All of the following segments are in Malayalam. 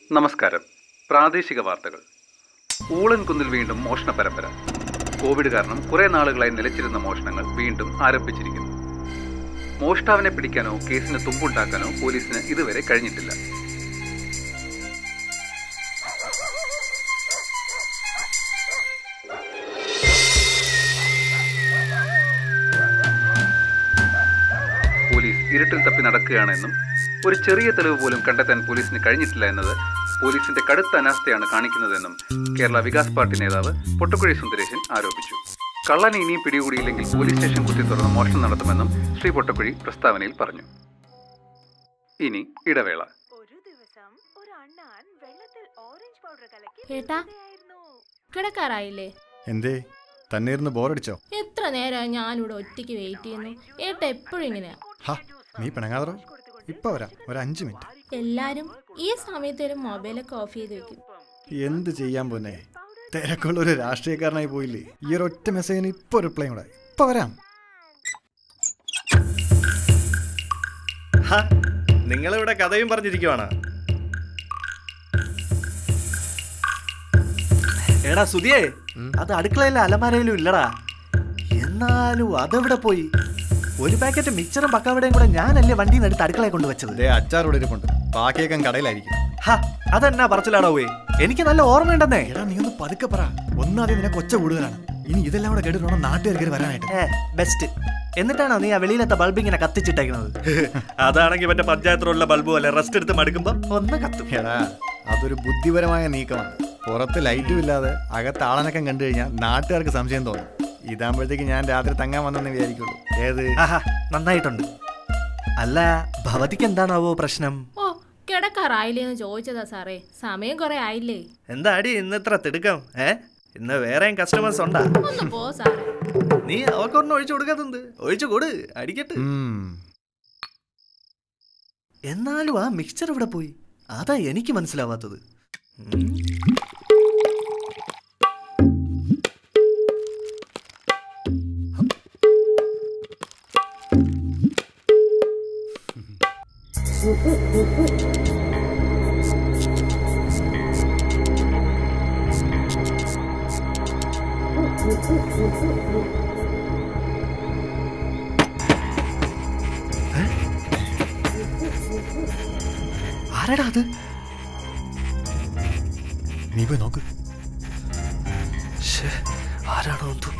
നമസ്കാരം പ്രാദേശിക വാർത്തകൾ ഊളൻകുന്നിൽ വീണ്ടും മോഷണ പരമ്പര കോവിഡ് കാരണം കുറെ നാളുകളായി നിലച്ചിരുന്ന മോഷണങ്ങൾ വീണ്ടും ആരംഭിച്ചിരിക്കുന്നു മോഷ്ടാവിനെ പിടിക്കാനോ കേസിന് തുമ്പുണ്ടാക്കാനോ പോലീസിന് ഇതുവരെ കഴിഞ്ഞിട്ടില്ല പോലീസ് ഇരുട്ടിൽ തപ്പി നടക്കുകയാണെന്നും ഒരു ചെറിയ തെളിവ് പോലും കണ്ടെത്താൻ പോലീസിന് കഴിഞ്ഞിട്ടില്ല എന്നത് പോലീസിന്റെ കടുത്ത അനാസ്ഥയാണ് കാണിക്കുന്നതെന്നും കേരള വികാസ് പാർട്ടി നേതാവ് പൊട്ടുക്കുഴി സുന്ദരേശൻ ആരോപിച്ചു കള്ളനെ ഇനിയും പിടികൂടിയില്ലെങ്കിൽ പോലീസ് സ്റ്റേഷൻ കുത്തി തുറന്ന് മോഷണം നടത്തുമെന്നും ശ്രീ പൊട്ടക്കുഴി പ്രസ്താവനയിൽ പറഞ്ഞു ഇനി ഇടവേള ഒരു ദിവസം ഒരു അണ്ണാൻ വെള്ളത്തിൽ ഓറഞ്ച് പൗഡർ കലക്കി ഏട്ടാ വിൽക്കുകയായിരുന്നു. കിടക്കാറായില്ലേ എന്തേ തന്നെ ഇരുന്ന് ബോറടിച്ചോ എത്ര നേരമായി ഞാനിവിടെ ഒറ്റയ്ക്ക് വെയിറ്റ് ചെയ്യുന്നു ഏട്ടാ എപ്പോഴും ഇങ്ങനെയാ ഹാ നീ പിണങ്ങാതറോ ഇപ്പൊ വരാം ഒരു അഞ്ച് മിനിറ്റ് എല്ലാരും ഈ സമയത്ത് ഒരു മൊബൈലൊക്കെ ഓഫ് ചെയ്ത് വെക്കും എന്ത് ചെയ്യാൻ പോന്നെ തിരക്കുള്ള ഒരു രാഷ്ട്രീയക്കാരനായി പോയില്ലേ ഈ ഒരു ഒറ്റ മെസ്സേജിന് ഇപ്പൊ റിപ്ലൈ കൂടെ ഇപ്പൊ വരാം നിങ്ങളിവിടെ കഥയും പറഞ്ഞിരിക്കുവാണ് എടാ സുധിയേ അത് അടുക്കളയിലെ അലമാരയിലും ഇല്ലടാ എന്നാലും അതെവിടെ പോയി ഒരു പാക്കറ്റ് മിക്സറും പക്കാവടയും കൂടെ ഞാനല്ലേ വണ്ടിയിൽ നിന്ന് എടുത്ത് അടുക്കളയെ കൊണ്ടുവച്ചത് ദേ അച്ചാറോടെ ഇരിപ്പുണ്ട് ബാക്കിയൊക്കെ കടയിലായിരിക്കും ഹാ അതെന്നാ പറച്ചിലാടാ പോയി എനിക്ക് നല്ല ഓർമ്മയുണ്ടെന്നേ എടാ നീ ഒന്ന് പതുക്കെ പറ ഒന്നാദ്യം നിനക്ക് കൊച്ച കൂടുതലാണ് ഇനി ഇതെല്ലാം കൂടെ കേട്ടിട്ട് നാട്ടുകാർ കയറി വരാനായിട്ട് ഏ ബെസ്റ്റ് എന്നിട്ടാണോ നീ ആ വെളിയിലത്തെ ബൾബ് ഇങ്ങനെ കത്തിച്ചിട്ടേക്കുന്നത് അതാണെങ്കിൽ മറ്റേ പഞ്ചായത്തിലുള്ള ബൾബ് പോലെ റെസ്റ്റ് എടുത്ത് മടുക്കുമ്പോ ഒന്ന് കത്തും എടാ അതൊരു ബുദ്ധിപരമായ നീക്കമാണ് പുറത്ത് ലൈറ്റും ഇല്ലാതെ അകത്ത് ആളനക്കം കണ്ടു കഴിഞ്ഞാൽ നാട്ടുകാർക്ക് സംശയം തോന്നും ഇതാകുമ്പോഴത്തേക്ക് ഞാൻ രാത്രി തങ്ങാൻ വന്നെന്ന് വിചാരിക്കുള്ളൂ ഏത് ആഹാ നന്നായിട്ടുണ്ട് അല്ല ഭവതിക്ക് എന്താണാവോ പ്രശ്നം ഓ കിടക്കാറായില്ലേ എന്ന് ചോദിച്ചതാ സാറേ സമയം കുറെ ആയില്ലേ എന്താടി ഇന്ന് ഇത്ര തിടുക്കം ഏ ഇന്ന് വേറെയും കസ്റ്റമേഴ്സ് ഉണ്ടാ ഒന്ന് പോ സാറേ നീ അവക്കൊന്നും ഒഴിച്ചു കൊടുക്കാത്തത് ഒഴിച്ചു കൊടു അടിക്കട്ട് ഉം. എന്നാലും ആ മിക്സ്ചർ ഇവിടെ പോയി അതാ എനിക്ക് മനസ്സിലാവാത്തത് ഉം. ആരെടാ അത് നീ പോയി നോക്ക് ശ്ശേ, ആരാണോ എന്തോ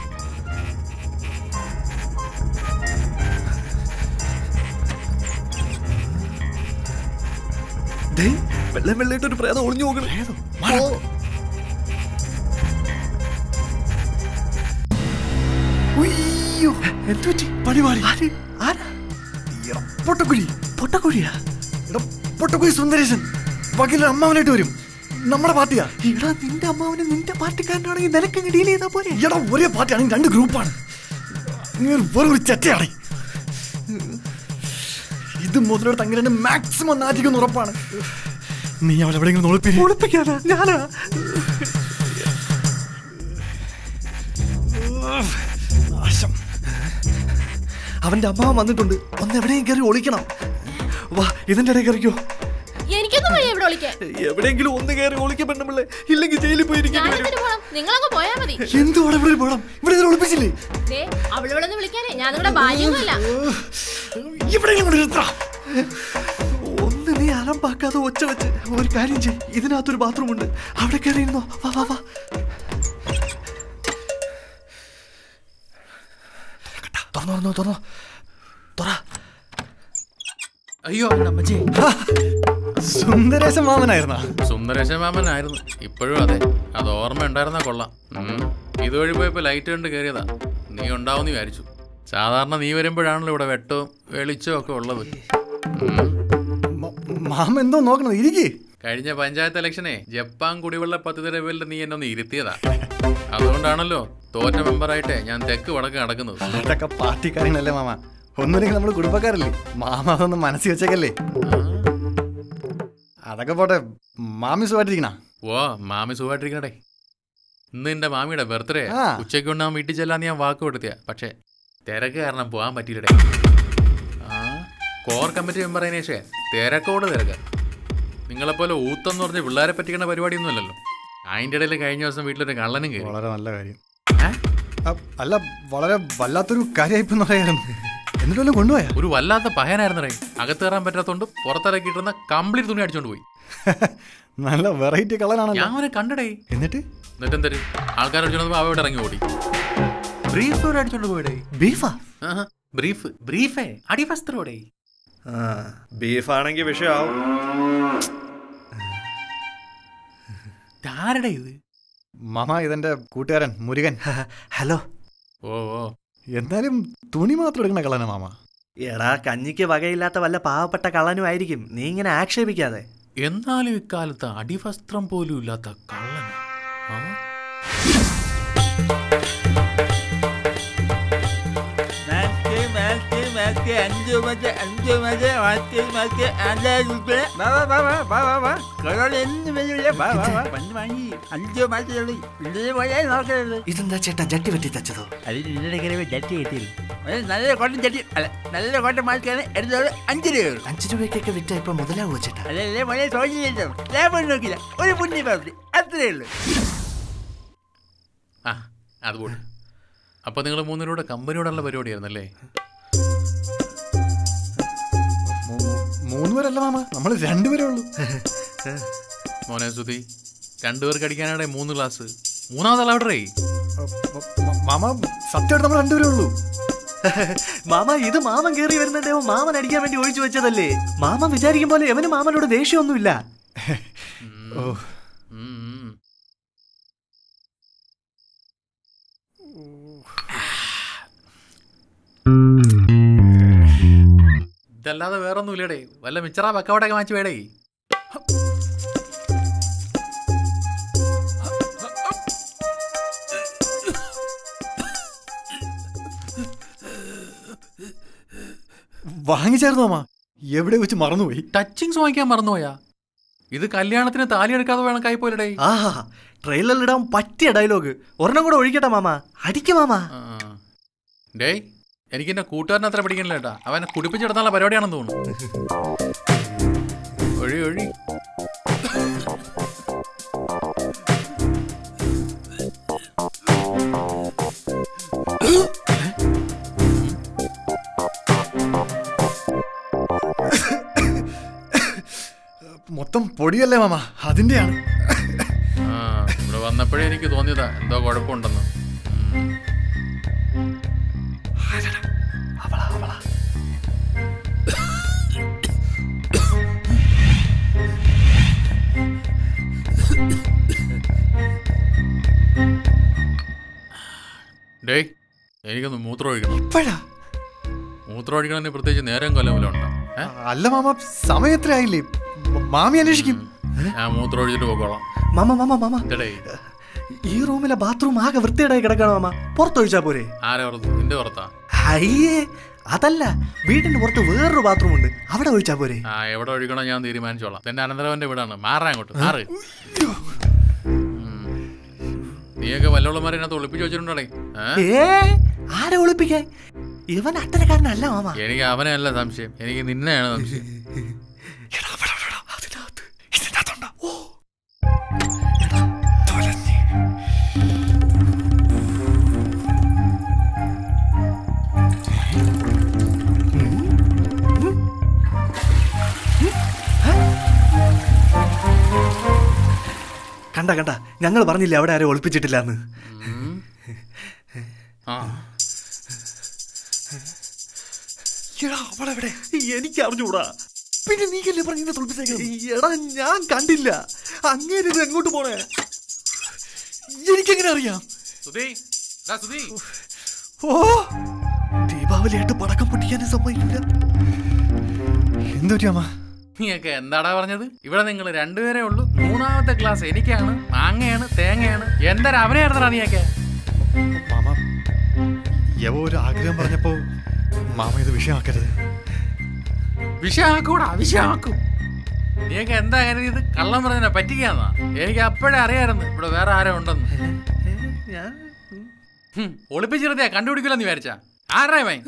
ദേ, വെള്ളം വെള്ളയിട്ട് ഒരു പ്രേതം ഒളിഞ്ഞു നോക്കണേ ഓ. ഉയ്യോ, എന്തുപറ്റി? പണിപാളി. ആര്? ആരാ? എടാ, പൊട്ടക്കുഴി പൊട്ടക്കുഴിയാ എടാ, പൊട്ടക്കുഴി സുന്ദരേശൻ വക്കീൽ അമ്മാവനായിട്ട് വരും നമ്മുടെ പാർട്ടിയാ എടാ നിന്റെ അമ്മാവന് നിന്റെ പാർട്ടിക്കാരനാണെങ്കിൽ നിനക്കങ്ങ് ഡീൽ ചെയ്താ പോരെ എടാ ഒരേ പാർട്ടിയാണ് രണ്ട് ഗ്രൂപ്പാണ് നീ ഒരു വെറും ഒരു ചെറ്റയാടേ ഇത് മുതലോട് അങ്ങനെ മാക്സിമം നാറ്റിക്കുന്ന ഉറപ്പാണ് നീ അവൾ എവിടെയെങ്കിലും ഒളിപ്പിരി ഒളിപ്പിക്കാനാ ഞാനാ നാശം അവന്റെ അമ്മാവൻ വന്നിട്ടുണ്ട് ഒന്ന് എവിടെയും കയറി ഒളിക്കണം വാ ഇതിന്റെ ഇടയിൽ കയറിക്കോ എനിക്കൊന്നും വഴി ഇവിടെ വിളിക്കാൻ എവിടെയെങ്കിലും ഒന്ന് കയറി ഒളിക്കപ്പെടണമില്ലേ ഇല്ലെങ്കിൽ ജയിലിൽ പോയിരിക്കേണ്ടി വരും ഞാനെന്തിനു പോണം നിങ്ങളങ്ങ് പോയാ മതി എന്തുവാണ് ഇവിടെ ഒരു ബഹളം ഇവിടെ ഇതിനെ ഒളിപ്പിച്ചില്ലേ ദേ അവളിവിടെ നിന്ന് വിളിക്കാനേ ഞാൻ നിങ്ങളുടെ ഭാര്യമൊന്നുമല്ല എവിടെയെങ്കിലും കൊണ്ട് നിർത്താ ഒന്ന് നീ അലമ്പാക്കാതെ ഒച്ച വെച്ച് ഒരു കാര്യം ചെയ് ഇതിനകത്തൊരു ബാത്റൂം ഉണ്ട് അവിടെ കയറി ഇരുന്നോ വാ വാ വാ തുറന്നോ തുറന്നോ തുറന്നോ തുറ അയ്യോ നമ്മച്ചേ സുന്ദരേശൻ മാമനായിരുന്നാ സുന്ദരേശ മാമനായിരുന്നു ഇപ്പോഴും അതെ അത് ഓർമ്മ ഉണ്ടായിരുന്ന കൊള്ളാം ഉം. ഇതുവഴി പോയപ്പോ ലൈറ്റ് കണ്ട് കയറിയതാ നീ ഉണ്ടാവുമെന്ന് വിചാരിച്ചു സാധാരണ നീ വരുമ്പോഴാണല്ലോ ഇവിടെ വെട്ടവും വെളിച്ചവും ഒക്കെ ഉള്ളത് ഉം. മാമ എന്തോ നോക്കണത് ഇരിക്കേ കഴിഞ്ഞ പഞ്ചായത്ത് ഇലക്ഷനെ ജപ്പാൻ കുടിവെള്ള പദ്ധതിയുടെ പേരിൽ നീ എന്നെ ഒന്ന് ഇരുത്തിയതാ അതുകൊണ്ടാണല്ലോ തോറ്റ മെമ്പറായിട്ടേ ഞാൻ തെക്ക് വടക്ക് നടക്കുന്നത് അതൊക്കെ പാർട്ടിക്കാരനല്ലേ മാമ ഒന്നുമില്ലെങ്കിൽ നമ്മൾ കുടുംബക്കാരല്ലേ മാമ അതൊന്നും മനസ്സിൽ വെച്ചേക്കല്ലേ അതൊക്കെ പോട്ടെ മാമി സുഖമായിട്ടിരിക്കണ ഓ മാമി സുഖമായിട്ടിരിക്കണേ ഇന്ന് എന്റെ മാമിയുടെ ബർത്ത്ഡേ ആ. ഉച്ചയ്ക്ക് കൊണ്ടാൻ വീട്ടിൽ ചെല്ലാന്ന് ഞാൻ വാക്ക് കൊടുത്തിയ പക്ഷേ തിരക്ക് കാരണം പോകാൻ പറ്റിയില്ലേ ആ കോർ കമ്മിറ്റി മെമ്പർ അതിനേഷേ തിരക്കോട് തിരക്ക് നിങ്ങളെപ്പോലെ ഊത്തെന്ന് പറഞ്ഞ് പിള്ളേരെ പറ്റിക്കുന്ന പരിപാടിയൊന്നും അല്ലല്ലോ അതിൻ്റെ ഇടയിൽ കഴിഞ്ഞ ദിവസം വീട്ടിലൊരു കള്ളനും കയറി വളരെ നല്ല കാര്യം ഏ? അ- അല്ല വളരെ വല്ലാത്തൊരു കാര്യമായിപ്പെന്ന് പറയായിരുന്നു എന്നിട്ട് വല്ലതും കൊണ്ടുപോയാ ഒരു വല്ലാത്ത പഹനായിരുന്നു റേ അകത്ത് കയറാൻ പറ്റാത്തോണ്ട് പുറത്തിറക്കിയിട്ടിരുന്ന കംപ്ലീറ്റ് തുണി അടിച്ചോണ്ട് പോയി നല്ല വെറൈറ്റി കളറാണല്ലോ ഞാൻ അവനെ കണ്ടടേ എന്നിട്ട് എന്നിട്ട് എന്തര് ആൾക്കാർ അടിച്ചോണ്ട് അവ ഇവിടെ ഇറങ്ങി ഓടി ബ്രീഫ് ഇവിടെ അടിച്ചോണ്ട് പോയിടേ ബീഫാ ആഹാ, ബ്രീഫ് ബ്രീഫേ അടിവസ്ത്രോടെ ബീഫാണെങ്കിൽ വിഷയമാവും ആരുടെ ഇത് മാമ ഇതെന്റെ കൂട്ടുകാരൻ മുരുകൻ ഹലോ ഓ ഓ എന്നാലും തുണി മാത്രം എടുക്കണ കളന മാമ എടാ കഞ്ഞിക്ക് വകയില്ലാത്ത വല്ല പാവപ്പെട്ട കള്ളനും ആയിരിക്കും നീ ഇങ്ങനെ ആക്ഷേപിക്കാതെ എന്നാലും ഇക്കാലത്ത് അടിവസ്ത്രം പോലും ഇല്ലാത്ത കള്ളൻ ആ? മാറ്റി മാറ്റി മാറ്റി അഞ്ച് മറ്റേ അഞ്ച് മറ്റേ മാറ്റി മാറ്റി അഞ്ചായിരം രൂപ വാ വാ വാ വാ വാ വാ വാ കളർ എന്ത് വരില്ല വാ വാ വാ പണ്ട് വാങ്ങി അഞ്ച് മാറ്റിയുള്ളൂ ഇതിന് പോയാൽ നോക്കരുത് ഇതെന്താ ചേട്ടാ ജട്ടി വെട്ടി തച്ചതോ അത് നിങ്ങളുടെ കയറി ജട്ടി കിട്ടിയില്ല ഒരു നല്ല കോട്ടൺ ജട്ടി അല്ല നല്ല കോട്ടൺ മാറ്റിയാണ് എടുത്തോളൂ അഞ്ച് രൂപ ഉള്ളൂ. അഞ്ചു രൂപയ്ക്കൊക്കെ വിറ്റ ഇപ്പൊ മുതലാവോ ചേട്ടാ അതല്ലേ മോനെ സോചിച്ചില്ല ലാഭം നോക്കില്ല ഒരു പുണ്യ പ്രവൃത്തി അത്രയേ ഉള്ളൂ ആ അത് പോട്ടെ അപ്പൊ നിങ്ങൾ മൂന്നിലൂടെ കമ്പനിയോടുള്ള പരിപാടിയായിരുന്നല്ലേ മൂ- മൂ- മൂന്ന് പേരല്ല മാമ നമ്മൾ രണ്ടുപേരേ ഉള്ളൂ മോനെ സുധി രണ്ടുപേർക്ക് അടിക്കാനാടെ മൂന്ന് ഗ്ലാസ് മൂന്നാമത് അളവിടറേ മ- മ- മാമ സത്യമായിട്ട് നമ്മൾ രണ്ടുപേരേ ഉള്ളൂ മാമ ഇത് മാമൻ കേറി വരുന്നുണ്ടോ മാമൻ അടിക്കാൻ വേണ്ടി ഒഴിച്ചു വെച്ചതല്ലേ മാമൻ വിചാരിക്കും പോലെ എവന് മാമനോട് ദേഷ്യമൊന്നുമില്ല ഓ ഇതല്ലാതെ വേറൊന്നും ഇല്ലടേ വല്ല മിച്ചറ പക്കവടയൊക്കെ മാറ്റി വേടേ വാങ്ങിച്ചായിരുന്നു മാമ എവിടെ വെച്ച് മറന്നുപോയി ടച്ചിങ്സ് വാങ്ങിക്കാൻ മറന്നുപോയാ ഇത് കല്യാണത്തിന് താലി എടുക്കാതെ വേണം കൈപ്പോയില്ലടേ ആഹാ ട്രെയിലറിലിടാൻ പറ്റിയ ഡയലോഗ് ഒരെണ്ണം കൂടെ ഒഴിക്കട്ടെ മാമ അടിക്ക മാമ ഡേയ് എനിക്ക് എന്റെ കൂട്ടുകാരനെ അത്ര പിടിക്കണില്ല കേട്ടാ അവനെ കുടിപ്പിച്ചെടുത്താനുള്ള പരിപാടിയാണെന്ന് തോന്നുന്നു ഒഴി ഒഴി മൊത്തം പൊടിയല്ലേ മാമ അതിന്റെയാണ് ആ ഇവിടെ വന്നപ്പോഴേ എനിക്ക് തോന്നിയതാ എന്തോ കുഴപ്പമുണ്ടെന്ന് ഉം. അവളാ അവളാ ഡേയ് എനിക്കൊന്ന് മൂത്രം ഒഴിക്കണം ഇപ്പഴാ മൂത്രം ഒഴിക്കണമെന്ന് പ്രത്യേകിച്ച് നേരം കൊല്ലം ഉണ്ടോ ഏ അല്ല മാമ സമയം എത്ര ആയില്ലേ മ- മാമി അന്വേഷിക്കും ഞാൻ മൂത്രം ഒഴിച്ചിട്ട് പോക്കോളാം മാമ മാമ മാമ ഇതടേ ഈ റൂമിലെ ബാത്റൂം ആകെ വൃത്തിയേടായി കിടക്കണം മാമ പുറത്തൊഴിച്ചാ പോരെ ആരെ പുറത്ത് നിന്റെ പുറത്താ അയ്യേ അതല്ല വീടിന്റെ പുറത്ത് വേറൊരു ബാത്റൂം ഉണ്ട് അവിടെ ഒഴിച്ചാ പോരെ ആ എവിടെ ഒഴിക്കണോ ഞാൻ തീരുമാനിച്ചോളാം എന്റെ അനന്തരവന്റെ വീടാണ് മാറാൻ അങ്ങോട്ട് മാറ് ഉം. നീയൊക്കെ വല്ലോളന്മാരെ ഇതിനകത്ത് ഒളിപ്പിച്ച് വെച്ചിട്ടുണ്ടോടേ ഏ ഏ ആരെ ഒളിപ്പിക്കാൻ ഇവൻ അട്ടനക്കാരനല്ല മാമ എനിക്ക് അവനെ അല്ല സംശയം എനിക്ക് നിന്നെയാണ് സംശയം എടാ, അവിടെ, അവിടെ, അവിടെ, അതിനകത്ത്, ഇതിനകത്തുണ്ടോ? ഓ. എടാ, തൊലഞ്ഞ്. കണ്ട കണ്ട ഞങ്ങൾ പറഞ്ഞില്ലേ അവിടെ ആരും ഒളിപ്പിച്ചിട്ടില്ല എന്ന് ഉം. ആ എടാ അവളെവിടെ എനിക്ക് അറിഞ്ഞൂടാ പിന്നെ നീക്കല്ലേ പറഞ്ഞ തുളിപ്പിച്ചേക്കണം എടാ ഞാൻ കണ്ടില്ല അങ്ങേര് ഇത് എങ്ങോട്ട് പോണേ എനിക്കെങ്ങനെ അറിയാം സുധി ദാ സുധി ഓ ദീപാവലിയായിട്ട് പടക്കം പൊട്ടിക്കാനും സമ്മതിക്കില്ല എന്തു പറ്റി മാമ നീയൊക്കെ എന്താടാ പറഞ്ഞത് ഇവിടെ നിങ്ങൾ രണ്ടുപേരേ ഉള്ളൂ മൂന്നാമത്തെ ക്ലാസ് എനിക്കാണ് മാങ്ങയാണ് തേങ്ങയാണ് എന്തൊരു അവനെയായിരുന്നടാ നീയൊക്കെ മാമ യവ ഒരു ആഗ്രഹം പറഞ്ഞപ്പോ മാമ ഇത് വിഷയമാക്കരുത് വിഷയാക്കൂടാ വിഷയാക്കും നീയൊക്കെ എന്താ കരുതിയത് കള്ളം പറഞ്ഞതിനെ പറ്റിക്കാന്നാ എനിക്ക് അപ്പോഴേ അറിയായിരുന്നു ഇവിടെ വേറെ ആരോ ഉണ്ടെന്ന് ഞാൻ ഹും, ഒളിപ്പിച്ചിരുത്തിയാ കണ്ടുപിടിക്കില്ലെന്ന് വിചാരിച്ചാ ആരാ മൈ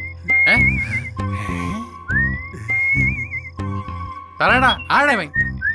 ഏ പറയടാ ആരുടെ മൈ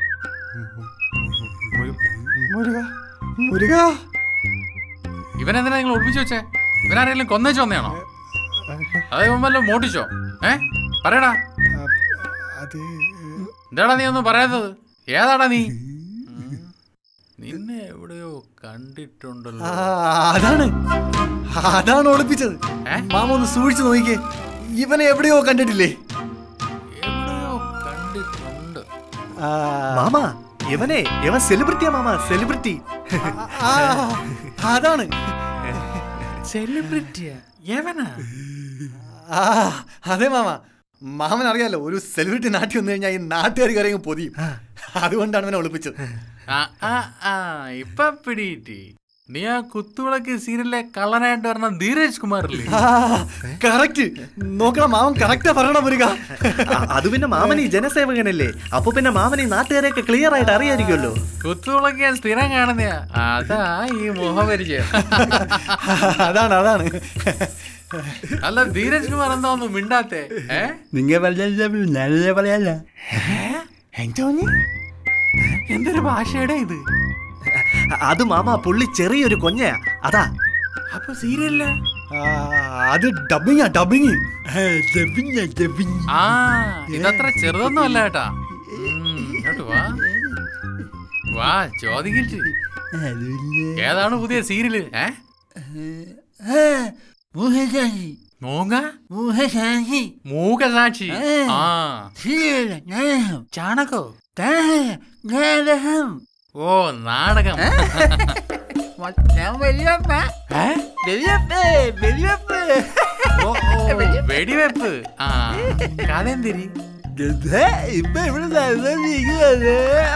മുരുക മുരുക ഇവനെന്തിനാ നിങ്ങൾ ഒളിപ്പിച്ചു വെച്ചേ ഇവനാരെങ്കിലും കൊന്നേച്ചു വന്നയാണോ അത് ഇവൻ വല്ലതും മോട്ടിച്ചോ ഏ പറയടാ അത് എന്താടാ നീ ഒന്നും പറയാത്തത് ഏതാടാ നീ ഉം. നിന്നെ എവിടെയോ കണ്ടിട്ടുണ്ടല്ലോ ആ, അതാണ് അതാണ് ഒളിപ്പിച്ചത് ഏ? മാമ ഒന്ന് സൂക്ഷിച്ചു നോക്കിക്കേ ഇവനെ എവിടെയോ കണ്ടിട്ടില്ലേ എവിടെയോ കണ്ടിട്ടുണ്ട് ആ, മാമ ഇവനെ ഇവൻ സെലിബ്രിറ്റിയാ മാമ സെലിബ്രിറ്റി ആ, അതാണ് സെലിബ്രിറ്റിയാ എവനാ ആ അതെ മാമ മാമൻ അറിയാലോ ഒരു സെലിബ്രിറ്റി നാട്ടിൽ വന്നു കഴിഞ്ഞാൽ ഈ നാട്ടുകാർക്ക് അറിയാൻ പൊതിയും അതുകൊണ്ടാണ് ഇവനെ ഒളിപ്പിച്ചത് ആ ആ ആ ഇപ്പൊ പിടിയിട്ടി നീ ആ കുത്തുവിളക്ക് സീരിയലിലെ കള്ളനായിട്ട് പറഞ്ഞ ധീരജ് കുമാറില്ലേ കറക്റ്റ് നോക്കണം മാമൻ കറക്റ്റാ പറയണം മുരുക ആ, അത് പിന്നെ മാമൻ ഈ ജനസേവകനല്ലേ അപ്പൊ പിന്നെ മാമൻ ഈ നാട്ടുകാരെയൊക്കെ ക്ലിയർ ആയിട്ട് അറിയായിരിക്കുമല്ലോ കുത്തുവിളക്ക് ഞാൻ സ്ഥിരം കാണുന്നയാ അതാ ഈ മുഖപരിചയം അതാണ് അതാണ് അല്ല ധീരജ് കുമാർ എന്താ ഒന്നും മിണ്ടാത്തേ ഏ നിങ്ങൾ പറഞ്ഞ നല്ല പറയാല്ല എന്തൊരു ഭാഷയുടെ ഇത് അത് മാമ പുള്ളി ചെറിയൊരു കൊഞ്ഞയാ അതാ അപ്പൊ സീരിയലില് ആ, അത് ഡബിങ്ങാ ഡബിങ് ആ ഇതത്ര ചെറുതൊന്നും അല്ല കേട്ടാ ഉം, ഇങ്ങോട്ട് വാ വാ ചോദിക്കിട്ട് ഏതാണ് പുതിയ സീരിയല് ഏ മൂങ്ങ മൂകസാക്ഷി ആ ചാണകോ ഓ നാടകം ഏ? ഓ, ഓ, വെടിവെപ്പ് ആ കഥ എന്തിരി ഇപ്പൊ ഇവിടെ നടന്നിരിക്കുന്നത്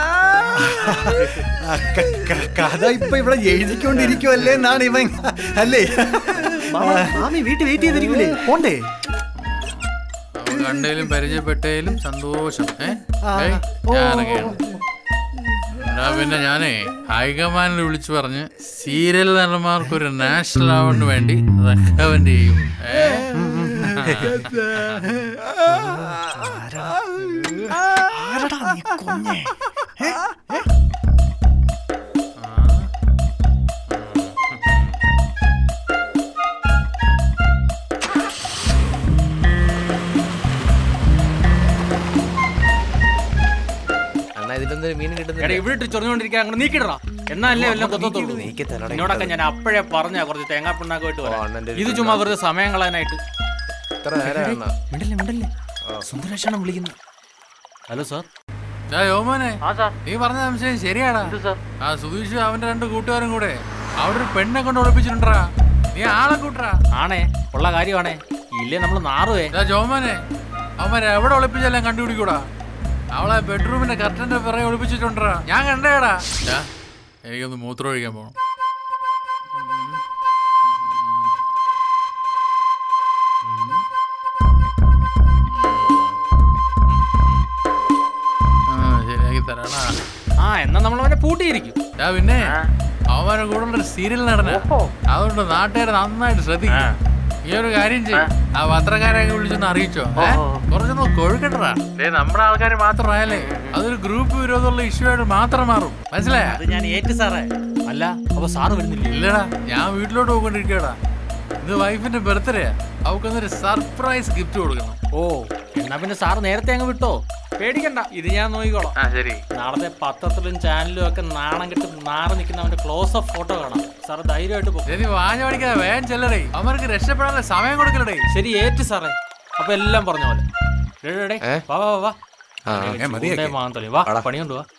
ആ, ക- ക- കഥ ഇപ്പൊ ഇവിടെ എഴുതിക്കൊണ്ടിരിക്കുവല്ലേ എന്നാണ് ഇവൻ അല്ലേ മാമ മാമി വീട്ടിൽ വെയിറ്റ് ചെയ്തിരിക്കൂലേ പോണ്ടേ അവൻ കണ്ടതിലും പരിചയപ്പെട്ടതിലും സന്തോഷം ഏ ആ, ഏയ്, ഓ, ഞാൻ ഓ, ഇറങ്ങുകയാണ്. എന്നാ പിന്നെ ഞാനേ ഹൈക്കമാൻഡിൽ വിളിച്ചു പറഞ്ഞ് സീരിയൽ നടന്മാർക്ക് ഒരു നാഷണൽ അവാർഡിന് വേണ്ടി റെക്കമെൻഡ് ചെയ്യും ഏ? ആരടാ നീ കൊഞ്ഞേ അണ്ണാ ഇതിലൊന്നും മീൻ എടാ കിട്ടുന്നില്ല ഇവിടെ ഇട്ട് ചൊറിഞ്ഞോണ്ടിരിക്കാൻ അങ്ങോട്ട് നീക്കിടറാ എന്നാലല്ലേ എല്ലാം കൊത്തത്തുള്ളൂ നീക്കി തരടാ, എന്നോടൊക്കെ ഞാൻ അപ്പോഴേ പറഞ്ഞ കുറച്ച് തേങ്ങാ പിണ്ണാക്കുമായിട്ട് ഓ, വരാം അണ്ണന്റെ ഇത് ഒരു ചുമ്മാ വെറുതെ സമയം കളയാനായിട്ട് ഇത്ര നേരം അണ്ണാ മിണ്ടല്ലേ മിണ്ടല്ലേ സുന്ദരേഷാണ് വിളിക്കുന്നത് ഹലോ സാർ ദാ യോമോനെ ആ സാർ നീ പറഞ്ഞ സംശയം ശരിയാടാ സാർ ആ സുധീഷ് അവന്റെ രണ്ട് കൂട്ടുകാരും കൂടെ അവിടെ ഒരു പെണ്ണെ കൊണ്ട് ഒളിപ്പിച്ചിട്ടുണ്ടാ നീ ആളെ കൂട്ടറാ ആണേ ഉള്ള കാര്യമാണേ ഇല്ലേ നമ്മൾ നാറുവേ ദാ ജോമോനെ അവന്മാരെ എവിടെ ഒളിപ്പിച്ചെല്ലാം കണ്ടുപിടിക്കൂടാ അവളെ ബെഡ്റൂമിന്റെ കർട്ടന്റെ പിറകെ ഒളിപ്പിച്ചിട്ടുണ്ടാ ഞാൻ കണ്ടേടാ ദാ, എനിക്കൊന്ന് മൂത്രം ഒഴിക്കാൻ പോണം ആ, ശരിയാക്കി തരാടാ ആ എന്നാ നമ്മൾ അവനെ പൂട്ടിയിരിക്കും ദാ പിന്നെ അവന്മാരെ കൂടെ ഒരു സീരിയൽ നടന അതുകൊണ്ട് നാട്ടുകാരെ നന്നായിട്ട് ശ്രദ്ധിക്കും ഈ ഒരു കാര്യം ചെയ്യും ആ പത്രക്കാരെയൊക്കെ വിളിച്ചൊന്ന് അറിയിച്ചോ ഏ? കുറച്ചൊന്ന് കൊഴുക്കട്ടാ ഏ നമ്മുടെ ആൾക്കാർ മാത്രമായാലേ അതൊരു ഗ്രൂപ്പ് വിരോധമുള്ള ഇഷ്യൂ ആയിട്ട് മാത്രം മാറും മനസ്സിലായ അത് ഞാൻ ഏറ്റു സാറേ അല്ല അപ്പൊ സാറ് വരുന്നില്ലേ ഇല്ലടാ ഞാൻ വീട്ടിലോട്ട് പോയിക്കൊണ്ടിരിക്കടാ ഇത് വൈഫിന്റെ ബർത്ത്ഡേ അവക്കൊന്നൊരു സർപ്രൈസ് ഗിഫ്റ്റ് കൊടുക്കണം ഓ എന്നാ പിന്നെ സാറ് നേരത്തെ അങ്ങ് വിട്ടോ പേടിക്കണ്ട ഇത് ഞാൻ നോക്കിക്കോളാം ആ ശരി നാളത്തെ പത്രത്തിലും ചാനലിലും ഒക്കെ നാണം കെട്ട് നാറി നിൽക്കുന്നവന്റെ ക്ലോസ് അപ്പ് ഫോട്ടോ കാണാം സാറ് ധൈര്യമായിട്ട് പോകും ശരി വാഞ്ഞ പഠിക്കാതെ വേഗം ചെല്ലടേ അവർക്ക് രക്ഷപ്പെടാനുള്ള സമയം കൊടുക്കലടേ ശരി ഏറ്റു സാറേ അപ്പൊ എല്ലാം പറഞ്ഞ പോലെ ഡേ, ഡേ, ഡേ, ഏ? വാ വാ വാ, വാ ആ ചൂണ്ടേ മാന്തളി വാ പണി കൊണ്ട് വാ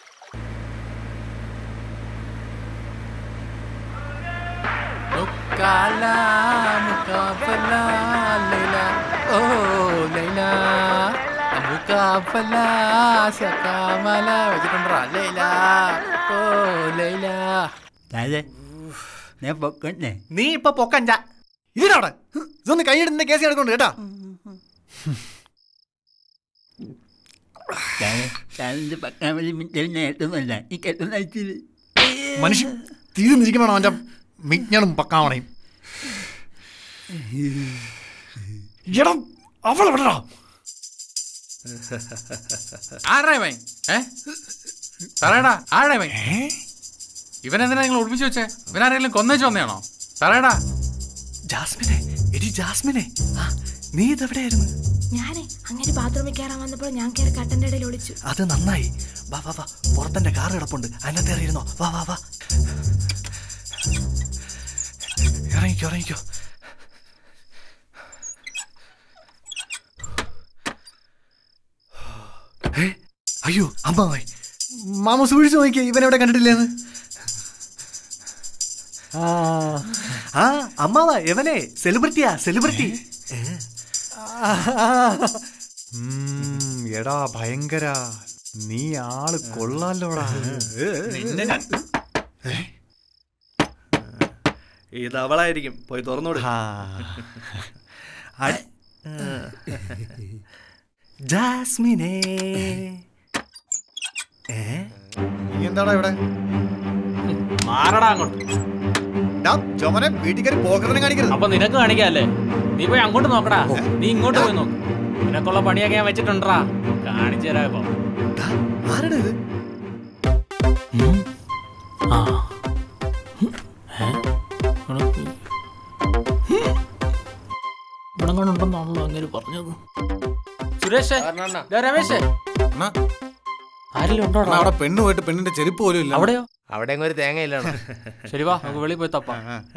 മുക്കാല, മുക്കാഫല, ലൈല, ഓ ലൈല, മുക്കാഫല, സകാമല, വെച്ചിട്ടുണ്ടോ ലൈല, ഓ ലൈല. ഞാൻ പൊക്കണ്ടേ നീ ഇപ്പൊ പൊക്കഞ്ച ഈടവിടെ ഇതൊന്ന് കൈയിടുന്ന കേസ് എടുക്കൊണ്ട് കേട്ടാ ചാനലിന്റെ പക്കാൻ വേണ്ടി മിറ്റൽ നേട്ടമല്ല ഈ കെട്ടുന്ന മനുഷ്യൻ തീർന്നിരിക്കണം അവന്റെ വിജ്ഞാനം പക്കാവണയും എടാ അവളെ വിടടാ ആരുടെ ഇവൻ? ഏ? പറയടാ ആരുടെ ഇവൻ? ഇവനെന്തിനാ നിങ്ങൾ ഒളിപ്പിച്ചു വെച്ചേ ഇവനാരെങ്കിലും കൊന്നേച്ചു വന്നയാണോ പറയടാ ജാസ്മിനെ എടി ജാസ്മിനെ ആ, നീ ഇതെവിടെയായിരുന്നു ഞാനേ അങ്ങനെ ബാത്റൂമിൽ കയറാൻ വന്നപ്പോൾ ഞാൻ കയറി കട്ടന്റെ ഇടയിൽ ഒളിച്ചു അത് നന്നായി വാ വാ വാ പുറത്തെന്റെ കാർ കിടപ്പുണ്ട് അതിനകത്ത് ഇറങ്ങിയിരുന്നോ വാ വാ വാ ഇറങ്ങിക്കോ ഇറങ്ങിക്കോ ഏ, അയ്യോ അമ്മായി മാമ സൂക്ഷിച്ചു നോക്കിയേ ഇവനെവിടെ കണ്ടിട്ടില്ലേന്ന് ആ ആ അമ്മാവാ എവനെ സെലിബ്രിറ്റിയാ സെലിബ്രിറ്റി ഉം, എടാ ഭയങ്കര നീ ആള് കൊള്ളാലോടാ നിന്നെ ഞാൻ- ഇത് അവളായിരിക്കും പോയി തുറന്നോട് ആ. അടി- ജാസ്മിനെ ഏ നീ എന്താടാ ഇവിടെ മാറടാ അങ്ങോട്ട് ഡാ, ചുമനെ വീട്ടിൽ കയറി പോക്കറിനെ കാണിക്കരുത് അപ്പൊ നിനക്ക് കാണിക്കാല്ലേ നീ പോയി അങ്ങോട്ട് നോക്കടാ നീ ഇങ്ങോട്ട് പോയി നോക്ക് നിനക്കുള്ള പണിയൊക്കെ ഞാൻ വെച്ചിട്ടുണ്ടാ കാണിച്ചു തരാം ഇപ്പൊ ദാ, ആരാണ് ഇത് ആ ഏ? ഇവിടെ കണ്ടുണ്ടെന്നാണല്ലോ അങ്ങനെ പറഞ്ഞത് സുരേഷ് ദേ രമേശ് അണ്ണാ, ആരെങ്കിലും ഉണ്ടോ അണ്ണാ, അവിടെ പെണ്ണ് പോയിട്ട് പെണ്ണിന്റെ ചെരുപ്പ് പോലും ഇല്ല അവിടെയോ അവിടെ എങ്ങും ഒരു തേങ്ങ ഇല്ലാണ് ശരി വാ നമുക്ക് വെളിയിൽ പോയി തപ്പാം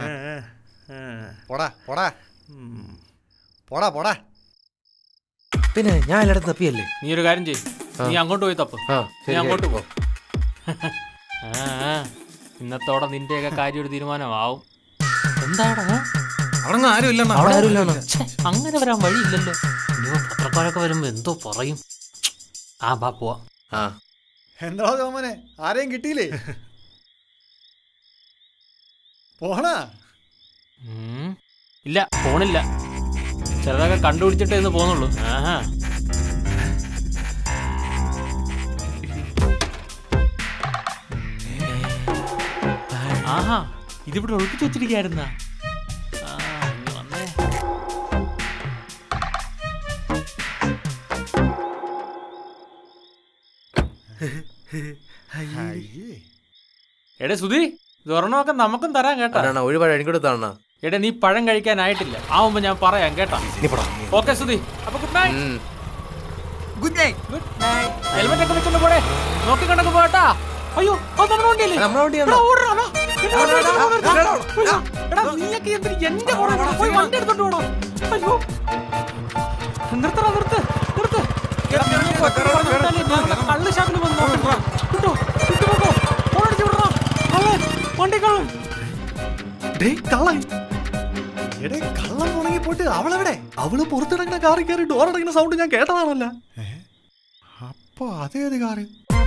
പോടാ പോടാ പോടാ പോടാ പിന്നെ ഞാൻ എല്ലായിടത്തും തപ്പിയല്ലേ നീ ഒരു കാര്യം ചെയ്യ് നീ അങ്ങോട്ട് പോയി തപ്പ് ആ നീ ശരി, അങ്ങോട്ട് ശരി. പോ ആ, ആ. ഇന്നത്തോടെ നിന്റെയൊക്കെ കാര്യം ഒരു തീരുമാനമാവും എന്താടാ അവിടെ ഒന്നും ആരും ഇല്ലണ്ണാ അവിടെ ആരുമില്ലാണോ അങ്ങനെ വരാൻ വഴിയില്ലല്ലോ ഇനിയിപ്പോ പത്രക്കാരൊക്കെ വരുമ്പോ എന്തോ പറയും ആ ബാ പോവാ ആ എന്താ ചോമനെ ആരെയും കിട്ടിയില്ലേ പോണാ ഉം. ഇല്ല ഫോണില്ല ചിലതൊക്കെ കണ്ടുപിടിച്ചിട്ടേ ഇന്ന് പോന്നുള്ളൂ ആഹാ ആഹാ ഇതിവിടെ ഒളിപ്പിച്ചു വെച്ചിരിക്കായിരുന്ന വന്നേ അയ്യേ എടേ സുധി ഇത് ഒരെണ്ണമൊക്കെ നമുക്കും തരാൻ കേട്ടാ അണ്ണാ ഒഴിപാട് എനിക്കൊടുത്താണ്ണ എടേ നീ പഴം കഴിക്കാനായിട്ടില്ല ആവുമ്പോ ഞാൻ പറയാം കേട്ടാ ഓക്കെ സുധി അപ്പൊ good night good night good night helmet ഒക്കെ വെച്ചോണ്ട് പോടെ നോക്കി കണ്ടൊക്കെ പോട്ടാ അയ്യോ അത് നമ്മുടെ വണ്ടിയല്ലേ നമ്മുടെ വണ്ടിയാണ്. എടാ, ഓടടാ, വാ. എന്റെ വണ്ടി എടുത്ത് പോകരുത്. അയ്യോ, എടാ നീയൊക്കെ എന്തിന് എന്റെ കൂടെ കൂടെ പോയി വണ്ടി എടുത്തോണ്ട് പോടോ അയ്യോ നിർത്തടാ നിർത്ത് നിർത്ത് എടാ, നീ ഒറ്റയ്ക്ക് നിർത്താനേ ഞാൻ ഇവിടെ കള്ള് ഷാപ്പിൽ വന്ന് നോക്കണ്ടാ. വിട്ടോ, വിട്ടുപോകോ. ഫോണടിച്ച് വിടടാ. കള്ളൻ, വണ്ടി കള്ളൻ. ഡേ കള്ളൻ എടേ കള്ളം പോണെങ്കിൽ പോയിട്ട് അവളെവിടെ അവള് പുറത്തിടങ്ങുന്ന കാറിൽ കയറി ഡോർ അടങ്ങുന്ന സൗണ്ട് ഞാൻ കേട്ടതാണല്ലോ അപ്പൊ അതേത് കാറ്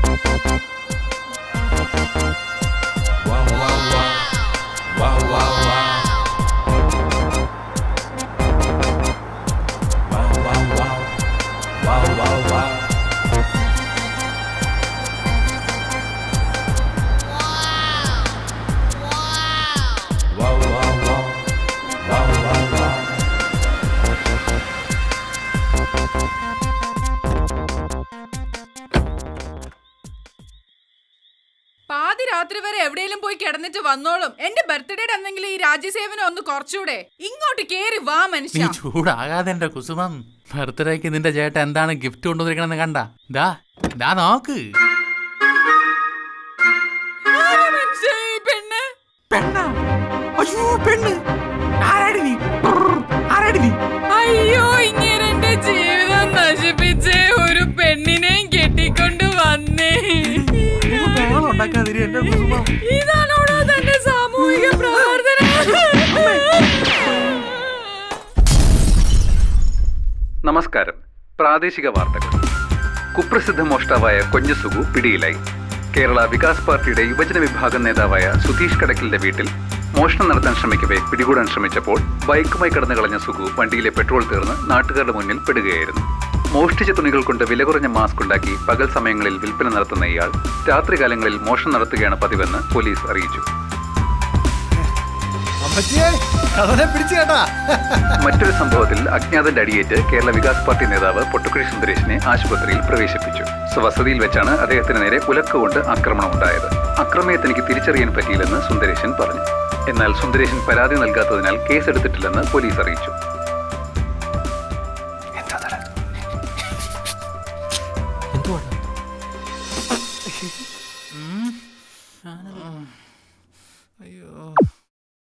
പാതി രാത്രി വരെ എവിടെയെങ്കിലും പോയി കിടന്നിട്ട് വന്നോളും എന്റെ ബർത്ത്ഡേയുടെ എന്തെങ്കിലും ഈ രാജ്യസേവനം ഒന്ന് കുറച്ചുകൂടെ ഇങ്ങോട്ട് കേറി വാ നീ മനുഷ്യ ചൂടാകാതെ എന്റെ കുസുമം ബർത്ത്ഡേക്ക് നിന്റെ ചേട്ടൻ എന്താണ് ഗിഫ്റ്റ് കൊണ്ടുവന്നിരിക്കണെന്ന് കണ്ട ദാ ദാ നോക്ക് ആരാ മനുഷ്യ ഈ പെണ്ണ് പെണ്ണ അയ്യോ പെണ്ണ് ആരാടി നീ ആരാടി നീ അയ്യോ ഇങ്ങനെ എന്റെ ജീവിതം നശിപ്പിച്ച് ഒരു പെണ്ണിനെയും കെട്ടിക്കൊണ്ട് വന്നേ ഉണ്ടാക്കാതിരി എന്റെ കുസുമം ഇതാണോടോ തന്റെ സാമൂഹിക പ്രവർത്തനം നമസ്കാരം പ്രാദേശിക വാർത്തകൾ കുപ്രസിദ്ധ മോഷ്ടാവായ കൊഞ്ഞസുഗു പിടിയിലായി കേരള വികാസ് പാർട്ടിയുടെ യുവജന വിഭാഗം നേതാവായ സുധീഷ് കടക്കലിന്റെ വീട്ടിൽ മോഷണം നടത്താൻ ശ്രമിക്കവേ പിടികൂടാൻ ശ്രമിച്ചപ്പോൾ ബൈക്കുമായി കടന്നു കളഞ്ഞ സുഗു വണ്ടിയിലെ പെട്രോൾ തീർന്ന് നാട്ടുകാരുടെ മുന്നിൽ പെടുകയായിരുന്നു മോഷ്ടിച്ച തുണികൾ കൊണ്ട് വില കുറഞ്ഞ മാസ്ക് ഉണ്ടാക്കി പകൽ സമയങ്ങളിൽ വിൽപ്പന നടത്തുന്ന ഇയാൾ രാത്രികാലങ്ങളിൽ മോഷണം നടത്തുകയാണ് പതിവെന്ന് പോലീസ് അറിയിച്ചു അമ്മച്ചിയെ കള്ളനെ പിടിച്ചു കേട്ടാ മറ്റൊരു സംഭവത്തിൽ അജ്ഞാതന്റെ അടിയേറ്റ് കേരള വികാസ് പാർട്ടി നേതാവ് പൊട്ടുക്കുഴി സുന്ദരേഷിനെ ആശുപത്രിയിൽ പ്രവേശിപ്പിച്ചു സ്വവസതിയിൽ വെച്ചാണ് അദ്ദേഹത്തിന് നേരെ ഉലക്കുകൊണ്ട് ആക്രമണം ഉണ്ടായത് അക്രമയെ തനിക്ക് തിരിച്ചറിയാൻ പറ്റിയില്ലെന്ന് സുന്ദരേശൻ പറഞ്ഞു എന്നാൽ സുന്ദരേശൻ പരാതി നൽകാത്തതിനാൽ കേസെടുത്തിട്ടില്ലെന്ന് പോലീസ് അറിയിച്ചു അയ്യോ